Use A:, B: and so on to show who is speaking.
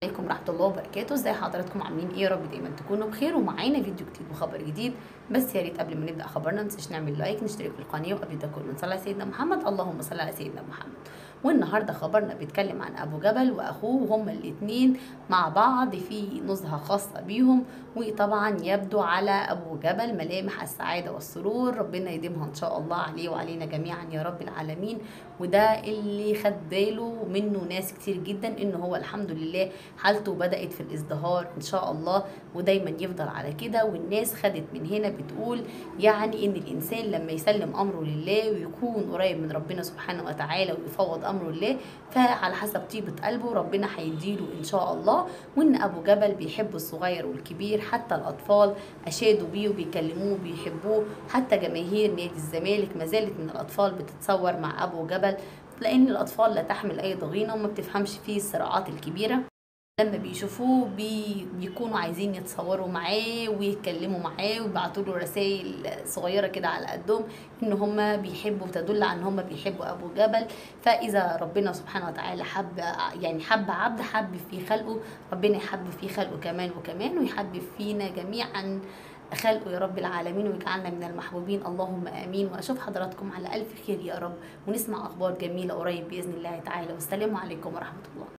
A: عليكم ورحمة الله وبركاته ازي حضراتكم عاملين ايه يا رب دايما تكونوا بخير ومعانا فيديو جديد وخبر جديد بس يا ريت قبل ما نبدا خبرنا متنساش نعمل لايك نشترك في القناه وقبل ده كله نصلي على سيدنا محمد اللهم صل على سيدنا محمد والنهارده خبرنا بيتكلم عن ابو جبل واخوه هما الاثنين مع بعض في نزهه خاصه بيهم وطبعا يبدو على ابو جبل ملامح السعاده والسرور ربنا يديمها ان شاء الله عليه وعلينا جميعا يا رب العالمين وده اللي خد باله منه ناس كتير جدا ان هو الحمد لله حالته بدات في الازدهار ان شاء الله ودايما يفضل على كده والناس خدت من هنا بتقول يعني ان الانسان لما يسلم امره لله ويكون قريب من ربنا سبحانه وتعالى ويفوض امره لله فعلى حسب طيبه قلبه ربنا هيديله ان شاء الله وان ابو جبل بيحب الصغير والكبير حتى الاطفال اشادوا بيه وبيكلموه وبيحبوه حتى جماهير نادي الزمالك ما زالت من الاطفال بتتصور مع ابو جبل لان الاطفال لا تحمل اي ضغينه وما بتفهمش فيه الصراعات الكبيره لما بيشوفوه بي بيكونوا عايزين يتصوروا معاه ويتكلموا معاه ويبعتوا له رسائل صغيره كده على قدهم ان هم بيحبوا تدل على ان هم بيحبوا ابو جبل فاذا ربنا سبحانه وتعالى حب يعني حب عبد حب في خلقه ربنا يحب في خلقه كمان وكمان ويحبب فينا جميعا خلقه يا رب العالمين ويجعلنا من المحبوبين اللهم امين واشوف حضراتكم على الف خير يا رب ونسمع اخبار جميله قريب باذن الله تعالى والسلام عليكم ورحمه الله